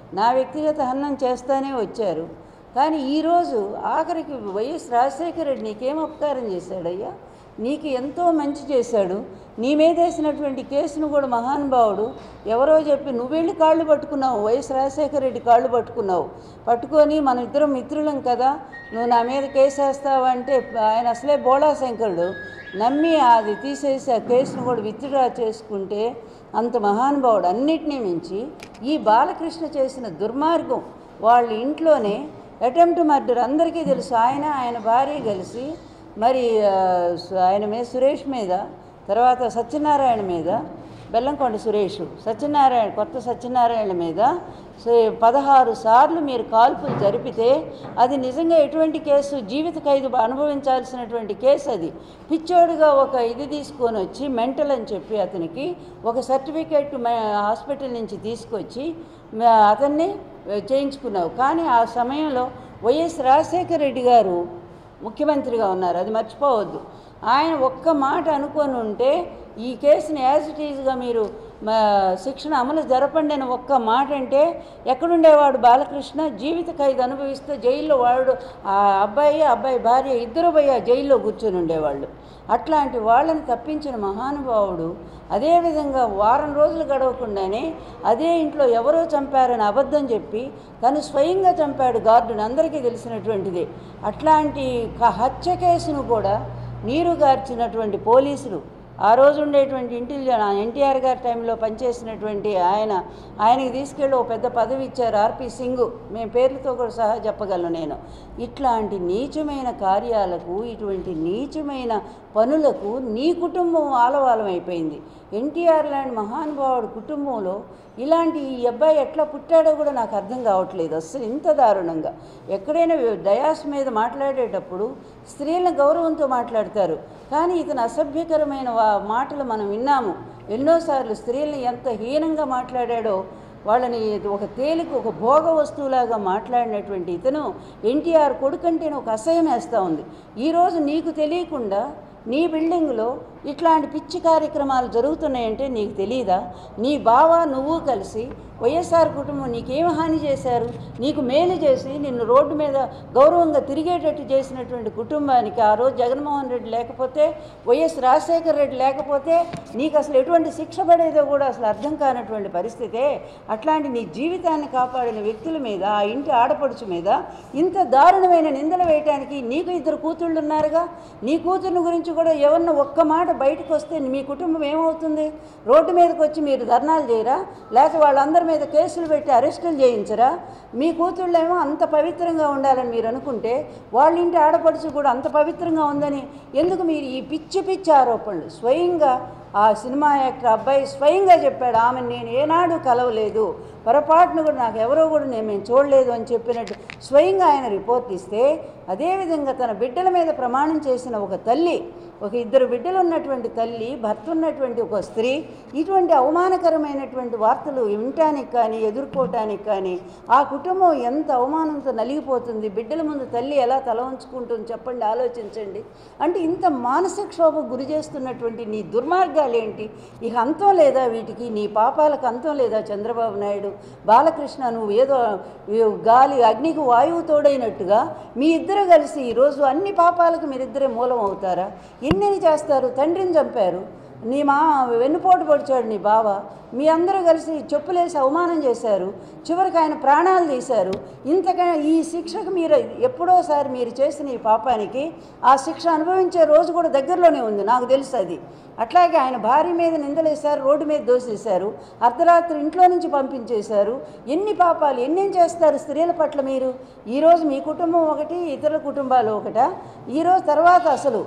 నా వ్యక్తిగత హననం చేస్తానే వచ్చారు కానీ ఈరోజు ఆఖరికి వైఎస్ రాజశేఖర రెడ్డి నీకేం అపకారం చేశాడయ్యా నీకు ఎంతో మంచి చేశాడు నీ మీద వేసినటువంటి కేసును కూడా మహానుభావుడు ఎవరో చెప్పి నువ్వు వెళ్ళి కాళ్ళు పట్టుకున్నావు వైఎస్ రాజశేఖర రెడ్డి కాళ్ళు పట్టుకున్నావు పట్టుకొని మన ఇద్దరం మిత్రులం కదా నువ్వు నా మీద కేసు వేస్తావా అంటే ఆయన అసలే బోళా శంకరుడు నమ్మి అది తీసేసి ఆ కేసును కూడా విత్డ్రా చేసుకుంటే అంత మహానుభావుడు అన్నిటినీ మించి ఈ బాలకృష్ణ చేసిన దుర్మార్గం వాళ్ళ ఇంట్లోనే అటెంప్ట్ మర్డర్ అందరికీ తెలుసు ఆయన ఆయన భార్య కలిసి మరి ఆ, సు- ఆయన మీద సురేష్ మీద తర్వాత సత్యనారాయణ మీద బెల్లంకొండ సురేష్ సత్యనారాయణ కొత్త సత్యనారాయణ మీద సే- పదహారు సార్లు మీరు కాల్పులు జరిపితే అది నిజంగా ఎటువంటి కేసు జీవిత ఖైదు అనుభవించాల్సినటువంటి కేసు అది పిచ్చోడుగా ఒక ఇది తీసుకొని వచ్చి మెంటల్ అని చెప్పి అతనికి ఒక సర్టిఫికేట్ హాస్పిటల్ నుంచి తీసుకొచ్చి మ- అతన్ని చేయించుకున్నావు కానీ ఆ సమయంలో వైఎస్ రాజశేఖర రెడ్డి గారు ముఖ్యమంత్రిగా ఉన్నారు అది మర్చిపోవద్దు ఆయన ఒక్క మాట అనుకొని ఉంటే ఈ కేసుని యాజ్ ఇట్ ఈజ్గా మీరు మా శిక్షణ అమలు జరపండి అని ఒక్క మాట అంటే ఎక్కడుండేవాడు బాలకృష్ణ జీవిత ఖైదు అనుభవిస్తూ జైల్లో వాడు ఆ అబ్బాయి అబ్బాయి భార్య ఇద్దరు పోయి ఆ జైల్లో కూర్చొని ఉండేవాళ్ళు అట్లాంటి వాళ్ళని తప్పించిన మహానుభావుడు అదేవిధంగా వారం రోజులు గడవకుండానే అదే ఇంట్లో ఎవరో చంపారని అబద్ధం చెప్పి తను స్వయంగా చంపాడు గార్డుని అందరికీ తెలిసినటువంటిది అట్లాంటి క- హత్య కేసును కూడా నీరు గార్చినటువంటి పోలీసులు ఆ రోజు ఉండేటువంటి ఇంటెలిజెన్స్ ఎన్టీఆర్ గారి టైంలో పనిచేసినటువంటి ఆయన ఆయనకి తీసుకెళ్ళి ఒక పెద్ద పదవి ఇచ్చారు ఆర్పి సింగ్ మేము పేర్లతో కూడా సహా చెప్పగలను నేను ఇట్లాంటి నీచమైన కార్యాలకు ఇటువంటి నీచమైన పనులకు నీ కుటుంబం ఆలవాలం అయిపోయింది ఎన్టీఆర్ లాంటి మహానుభావుడు కుటుంబంలో ఇలాంటి ఈ అబ్బాయి ఎట్లా పుట్టాడో కూడా నాకు అర్థం కావట్లేదు అస్సలు ఇంత దారుణంగా ఎక్కడైనా డయాస్ మీద మాట్లాడేటప్పుడు స్త్రీల గౌరవంతో మాట్లాడతారు కానీ ఇతను అసభ్యకరమైన వా- మాటలు మనం విన్నాము ఎన్నోసార్లు స్త్రీలను ఎంత హీనంగా మాట్లాడాడో వాళ్ళని ఒక తేలిక ఒక భోగ వస్తువులాగా మాట్లాడినటువంటి ఇతను ఎన్టీఆర్ కొడుకంటేనే ఒక అసహ్యం వేస్తూ ఉంది ఈరోజు నీకు తెలియకుండా నీ బిల్డింగ్లో ఇట్లాంటి పిచ్చి కార్యక్రమాలు జరుగుతున్నాయంటే నీకు తెలియదా నీ బావ నువ్వు కలిసి వైఎస్ఆర్ కుటుంబం నీకేం హాని చేశారు నీకు మేలు చేసి నిన్ను రోడ్డు మీద గౌరవంగా తిరిగేటట్టు చేసినటువంటి కుటుంబానికి ఆ రోజు జగన్మోహన్ రెడ్డి లేకపోతే వైఎస్ రాజశేఖర రెడ్డి లేకపోతే నీకు అసలు ఎటువంటి శిక్ష పడేదో కూడా అసలు అర్థం కానటువంటి పరిస్థితే అట్లాంటి నీ జీవితాన్ని కాపాడిన వ్యక్తుల మీద ఆ ఇంటి ఆడపడుచు మీద ఇంత దారుణమైన నిందలు వేయటానికి నీకు ఇద్దరు కూతుళ్ళు ఉన్నారుగా నీ కూతుర్ని గురించి కూడా ఎవరిన ఒక్క మాట బయటకు వస్తే మీ కుటుంబం ఏమవుతుంది రోడ్డు మీదకి వచ్చి మీరు ధర్నాలు చేయరా లేకపోతే వాళ్ళందరి మీద కేసులు పెట్టి అరెస్టులు చేయించరా మీ కూతుళ్ళేమో అంత పవిత్రంగా ఉండాలని మీరు అనుకుంటే వాళ్ళ ఇంటి ఆడపడుచు కూడా అంత పవిత్రంగా ఉందని ఎందుకు మీరు ఈ పిచ్చి పిచ్చి ఆరోపణలు స్వయంగా ఆ సినిమా యాక్టర్ అబ్బాయి స్వయంగా చెప్పాడు ఆమె నేను ఏనాడు కలవలేదు పొరపాటును కూడా నాకు ఎవరో కూడా నేను మేము చూడలేదు అని చెప్పినట్టు స్వయంగా ఆయన రిపోర్ట్ ఇస్తే అదేవిధంగా తన బిడ్డల మీద ప్రమాణం చేసిన ఒక తల్లి ఒక ఇద్దరు బిడ్డలు ఉన్నటువంటి తల్లి భర్త ఉన్నటువంటి ఒక స్త్రీ ఇటువంటి అవమానకరమైనటువంటి వార్తలు వినటానికి కానీ ఎదుర్కోవటానికి కానీ ఆ కుటుంబం ఎంత అవమానంతో నలిగిపోతుంది బిడ్డల ముందు తల్లి ఎలా తల ఉంచుకుంటుంది చెప్పండి ఆలోచించండి అంటే ఇంత మానసిక క్షోభకు గురి చేస్తున్నటువంటి నీ దుర్మార్గాలు ఏంటి ఇక అంతం లేదా వీటికి నీ పాపాలకు అంతం లేదా చంద్రబాబు నాయుడు బాలకృష్ణ నువ్వు ఏదో ఈ గాలి అగ్నికి వాయువు తోడైనట్టుగా మీ ఇద్దరు కలిసి ఈరోజు అన్ని పాపాలకు మీరిద్దరే మూలం అవుతారా ఎన్నెన్ని చేస్తారు తండ్రిని చంపారు నీ మా వెన్నుపోటు పొడిచాడు నీ బావ మీ అందరూ కలిసి చెప్పులేసి అవమానం చేశారు చివరికి ఆయన ప్రాణాలు తీశారు ఇంతకన్నా ఈ శిక్షకు మీరు ఎప్పుడోసారి మీరు చేసిన ఈ పాపానికి ఆ శిక్ష అనుభవించే రోజు కూడా దగ్గరలోనే ఉంది నాకు తెలుసు అది అట్లాగే ఆయన భార్య మీద నిందలేశారు రోడ్డు మీద దోసేశారు అర్ధరాత్రి ఇంట్లో నుంచి పంపించేశారు ఎన్ని పాపాలు ఎన్నేం చేస్తారు స్త్రీల పట్ల మీరు ఈరోజు మీ కుటుంబం ఒకటి ఇతరుల కుటుంబాలు ఒకట ఈరోజు తర్వాత అసలు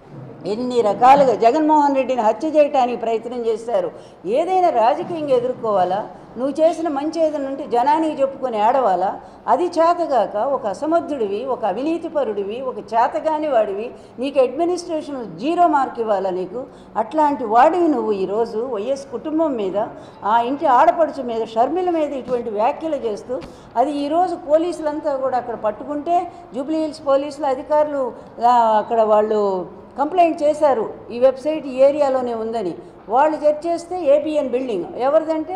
ఎన్ని రకాలుగా జగన్మోహన్ రెడ్డిని హత్య చేయడానికి ప్రయత్నం చేశారు ఏదైనా రాజకీయంగా ఎదుర్కోవాలా నువ్వు చేసిన మంచి ఏదైనా ఉంటే జనానికి చెప్పుకొని ఏడవాలా అది చేతగాక ఒక అసమర్థుడివి ఒక అవినీతిపరుడివి ఒక చేతగాని వాడివి నీకు అడ్మినిస్ట్రేషన్ జీరో మార్క్ ఇవ్వాలా నీకు అట్లాంటి వాడివి నువ్వు ఈరోజు వైఎస్ కుటుంబం మీద ఆ ఇంటి ఆడపడుచు మీద షర్మిల మీద ఇటువంటి వ్యాఖ్యలు చేస్తూ అది ఈరోజు పోలీసులంతా కూడా అక్కడ పట్టుకుంటే జూబ్లీ హిల్స్ పోలీసులు అధికారులు ఆ, అక్కడ వాళ్ళు కంప్లైంట్ చేశారు ఈ వెబ్సైట్ ఈ ఏరియాలోనే ఉందని వాళ్ళు చెక్ చేస్తే ఏబిఎన్ బిల్డింగ్ ఎవరిదంటే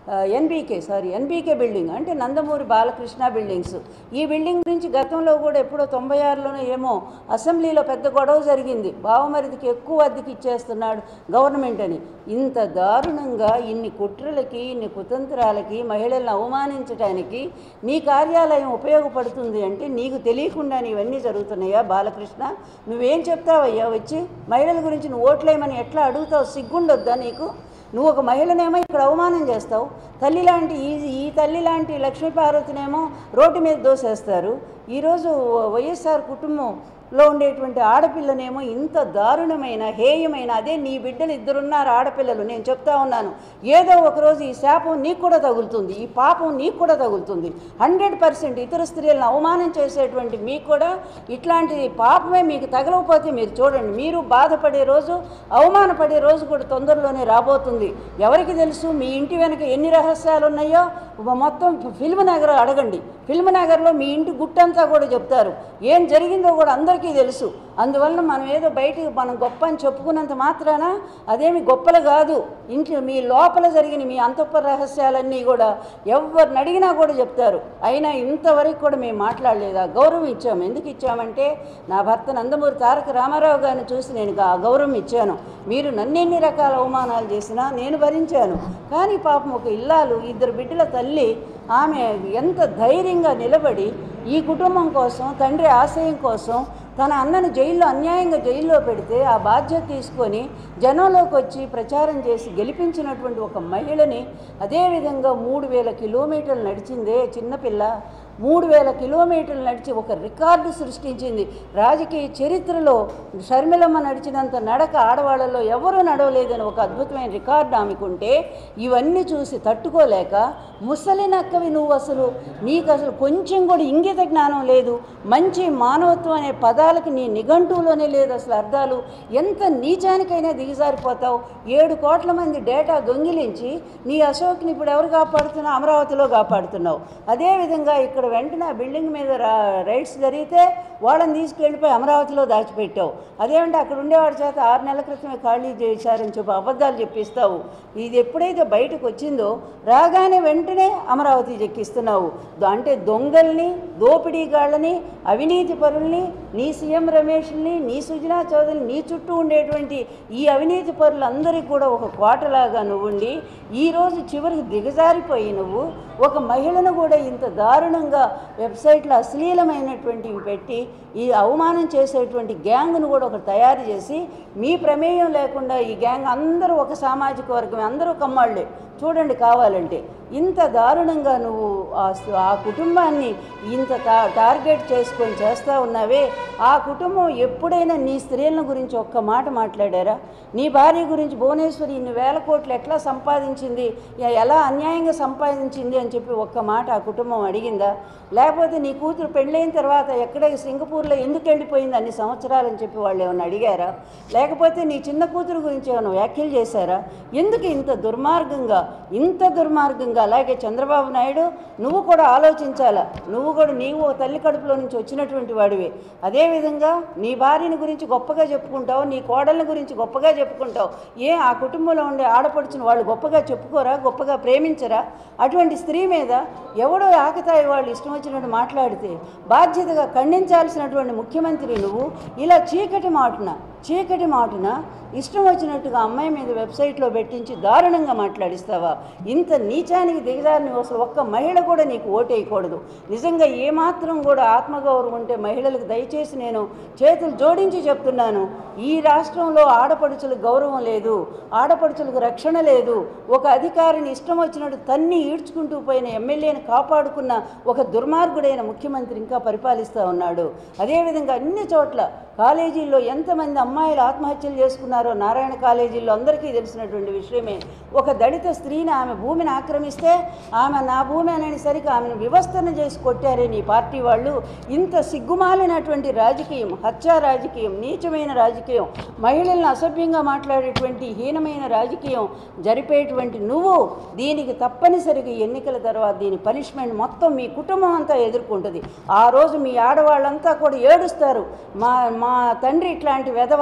ఎన్బీకే సారీ ఎన్బీకే బిల్డింగ్ అంటే నందమూరి బాలకృష్ణ బిల్డింగ్స్ ఈ బిల్డింగ్ గురించి గతంలో కూడా ఎప్పుడో తొంభై ఆరులోనే ఏమో అసెంబ్లీలో పెద్ద గొడవ జరిగింది బావమరిదికి ఎక్కువ అద్దెకి ఇచ్చేస్తున్నాడు గవర్నమెంట్ అని ఇంత దారుణంగా ఇన్ని కుట్రలకి ఇన్ని కుతంత్రాలకి మహిళలను అవమానించడానికి నీ కార్యాలయం ఉపయోగపడుతుంది అంటే నీకు తెలియకుండా ఇవన్నీ జరుగుతున్నాయా బాలకృష్ణ నువ్వేం చెప్తావయ్యా వచ్చి మహిళల గురించి నువ్వు ఓట్లేయమని ఎట్లా అడుగుతావు సిగ్గుండొద్దా నీకు నువ్వు ఒక మహిళనేమో ఇక్కడ అవమానం చేస్తావు తల్లి లాంటి ఈ ఈ తల్లి లాంటి లక్ష్మీపార్వతినేమో రోడ్డు మీద దోసేస్తారు ఈరోజు వైఎస్ఆర్ కుటుంబంలో ఉండేటువంటి ఆడపిల్లనేమో ఇంత దారుణమైన హేయమైన అదే నీ బిడ్డలు ఇద్దరున్నారు ఆడపిల్లలు నేను చెప్తా ఉన్నాను ఏదో ఒకరోజు ఈ శాపం నీకు కూడా తగులుతుంది ఈ పాపం నీకు కూడా తగులుతుంది హండ్రెడ్ పర్సెంట్ ఇతర స్త్రీలను అవమానం చేసేటువంటి మీకు కూడా ఇట్లాంటి పాపమే మీకు తగలకపోతే మీరు చూడండి మీరు బాధపడే రోజు అవమానపడే రోజు కూడా తొందరలోనే రాబోతుంది ఎవరికి తెలుసు మీ ఇంటి వెనక ఎన్ని రహస్యాలు ఉన్నాయో మొత్తం ఫిల్మ్ నగర్ అడగండి ఫిల్మ్ నగర్లో మీ ఇంటి గుట్టంతా కూడా చెప్తారు ఏం జరిగిందో కూడా అందరికీ తెలుసు అందువలన మనం ఏదో బయటికి మనం గొప్ప అని చెప్పుకున్నంత మాత్రాన అదేమి గొప్పలు కాదు ఇంట్లో మీ లోపల జరిగిన మీ అంతఃపుర రహస్యాలన్నీ కూడా ఎవరిని అడిగినా కూడా చెప్తారు అయినా ఇంతవరకు కూడా మేము మాట్లాడలేదు ఆ గౌరవం ఇచ్చాము ఎందుకు ఇచ్చామంటే నా భర్త నందమూరి తారక రామారావు గారిని చూసి నేను ఆ గౌరవం ఇచ్చాను మీరు నన్నెన్ని రకాల అవమానాలు చేసినా నేను భరించాను కానీ పాపం ఒక ఇల్లాలు ఇద్దరు బిడ్డల తల్లి ఆమె ఎంత ధైర్యంగా నిలబడి ఈ కుటుంబం కోసం తండ్రి ఆశయం కోసం తన అన్నను జైల్లో అన్యాయంగా జైల్లో పెడితే ఆ బాధ్యత తీసుకొని జనంలోకి వచ్చి ప్రచారం చేసి గెలిపించినటువంటి ఒక మహిళని అదేవిధంగా మూడు వేల కిలోమీటర్లు నడిచిందే చిన్నపిల్ల మూడు వేల కిలోమీటర్లు నడిచి ఒక రికార్డు సృష్టించింది రాజకీయ చరిత్రలో షర్మిలమ్మ నడిచినంత నడక ఆడవాళ్ళలో ఎవరూ నడవలేదని ఒక అద్భుతమైన రికార్డు ఆమెకుంటే ఇవన్నీ చూసి తట్టుకోలేక ముసలి నక్కవి నువ్వు అసలు నీకు అసలు కొంచెం కూడా ఇంగిత జ్ఞానం లేదు మంచి మానవత్వం అనే పదాలకి నీ నిఘంటువులోనే లేదు అసలు అర్థాలు ఎంత నీచానికైనా దిగజారిపోతావు ఏడు కోట్ల మంది డేటా దొంగిలించి నీ అశోక్ని ఇప్పుడు ఎవరు కాపాడుతున్నావు అమరావతిలో కాపాడుతున్నావు అదేవిధంగా ఇక్కడ వెంటనే ఆ బిల్డింగ్ మీద రా రైడ్స్ జరిగితే వాళ్ళని తీసుకెళ్ళిపోయి అమరావతిలో దాచిపెట్టావు అదేమంటే అక్కడ ఉండేవాడి చేత ఆరు నెలల క్రితమే ఖాళీ చేశారని చెప్పి అబద్ధాలు చెప్పిస్తావు ఇది ఎప్పుడైతే బయటకు వచ్చిందో రాగానే వెంటనే అమరావతి చెక్కిస్తున్నావు ద- అంటే దొంగల్ని దోపిడీగాళ్ళని అవినీతి పరుల్ని నీ సీఎం రమేష్ని నీ సుజనా చౌదరిని నీ చుట్టూ ఉండేటువంటి ఈ అవినీతి పరులందరికీ కూడా ఒక కోటలాగా నువ్వుండి ఈరోజు చివరికి దిగజారిపోయి నువ్వు ఒక మహిళను కూడా ఇంత దారుణంగా వెబ్సైట్లో అశ్లీలమైనటువంటివి పెట్టి ఈ అవమానం చేసేటువంటి గ్యాంగ్ను కూడా ఒక తయారు చేసి మీ ప్రమేయం లేకుండా ఈ గ్యాంగ్ అందరూ ఒక సామాజిక వర్గం అందరూ కమ్మాళ్ళే చూడండి కావాలంటే ఇంత దారుణంగా నువ్వు ఆ స్- ఆ కుటుంబాన్ని ఇంత టా టార్గెట్ చేసుకొని చేస్తూ ఉన్నావే ఆ కుటుంబం ఎప్పుడైనా నీ స్త్రీల గురించి ఒక్క మాట మాట్లాడారా నీ భార్య గురించి భువనేశ్వరి ఇన్ని వేల కోట్లు ఎట్లా సంపాదించింది ఎ- ఎలా అన్యాయంగా సంపాదించింది అని చెప్పి ఒక్క మాట ఆ కుటుంబం అడిగిందా లేకపోతే నీ కూతురు పెళ్ళైన తర్వాత ఎక్కడ సింగపూర్లో ఎందుకు వెళ్ళిపోయింది అన్ని సంవత్సరాలని చెప్పి వాళ్ళు ఏమైనా అడిగారా లేకపోతే నీ చిన్న కూతురు గురించి ఏమైనా వ్యాఖ్యలు చేశారా ఎందుకు ఇంత దుర్మార్గంగా ఇంత దుర్మార్గంగా అలాగే చంద్రబాబు నాయుడు నువ్వు కూడా ఆలోచించాలా నువ్వు కూడా నీవు ఓ తల్లి కడుపులో నుంచి వచ్చినటువంటి వాడివే అదేవిధంగా నీ భార్యని గురించి గొప్పగా చెప్పుకుంటావు నీ కోడళ్ళ గురించి గొప్పగా చెప్పుకుంటావు ఏ ఆ కుటుంబంలో ఉండే ఆడపడుచుని వాళ్ళు గొప్పగా చెప్పుకోరా గొప్పగా ప్రేమించరా అటువంటి స్త్రీ మీద ఎవడో ఆకతాయి వాళ్ళు ఇష్టం వచ్చినట్టు మాట్లాడితే బాధ్యతగా ఖండించాల్సినటువంటి ముఖ్యమంత్రి నువ్వు ఇలా చీకటి మాటున చీకటి మాటున ఇష్టం వచ్చినట్టుగా అమ్మాయి మీద వెబ్సైట్లో పెట్టించి దారుణంగా మాట్లాడిస్తావా ఇంత నీచానికి దిగజారిని అసలు ఒక్క మహిళ కూడా నీకు ఓటేయకూడదు నిజంగా ఏమాత్రం కూడా ఆత్మగౌరవం ఉంటే మహిళలకు దయచేసి నేను చేతులు జోడించి చెప్తున్నాను ఈ రాష్ట్రంలో ఆడపడుచులకు గౌరవం లేదు ఆడపడుచులకు రక్షణ లేదు ఒక అధికారిని ఇష్టం వచ్చినట్టు తన్ని ఈడ్చుకుంటూ పోయిన ఎమ్మెల్యేని కాపాడుకున్న ఒక దుర్మార్గుడైన ముఖ్యమంత్రి ఇంకా పరిపాలిస్తూ ఉన్నాడు అదేవిధంగా అన్ని చోట్ల కాలేజీల్లో ఎంతమంది అమ్మాయిలు ఆత్మహత్యలు చేసుకున్నారో నారాయణ కాలేజీల్లో అందరికీ తెలిసినటువంటి విషయమే ఒక దళిత స్త్రీని ఆమె భూమిని ఆక్రమిస్తే ఆమె నా భూమి అనేసరికి ఆమెను వివస్తరణ చేసి కొట్టారే నీ పార్టీ వాళ్ళు ఇంత సిగ్గుమాలినటువంటి రాజకీయం హత్యా రాజకీయం నీచమైన రాజకీయం మహిళలను అసభ్యంగా మాట్లాడేటువంటి హీనమైన రాజకీయం జరిపేటువంటి నువ్వు దీనికి తప్పనిసరిగా ఎన్నికల తర్వాత దీని పనిష్మెంట్ మొత్తం మీ కుటుంబం అంతా ఎదుర్కొంటుంది ఆ రోజు మీ ఆడవాళ్ళంతా కూడా ఏడుస్తారు మా మా తండ్రి ఇట్లాంటి వెధవ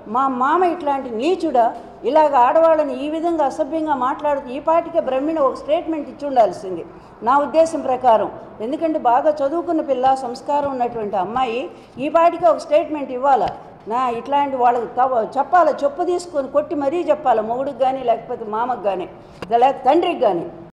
మా మామ ఇట్లాంటి నీచుడా ఇలాగ ఆడవాళ్ళని ఈ విధంగా అసభ్యంగా మాట్లాడుతూ ఈ పాటికే బ్రహ్మిణ ఒక స్టేట్మెంట్ ఇచ్చి ఉండాల్సింది నా ఉద్దేశం ప్రకారం ఎందుకంటే బాగా చదువుకున్న పిల్ల సంస్కారం ఉన్నటువంటి అమ్మాయి ఈ పాటికే ఒక స్టేట్మెంట్ ఇవ్వాలా నా ఇట్లాంటి వాళ్ళకి కవ చెప్పాలి చెప్పు తీసుకొని కొట్టి మరీ చెప్పాలి మొగుడికి కానీ లేకపోతే మామకు కానీ లేకపోతే తండ్రికి కానీ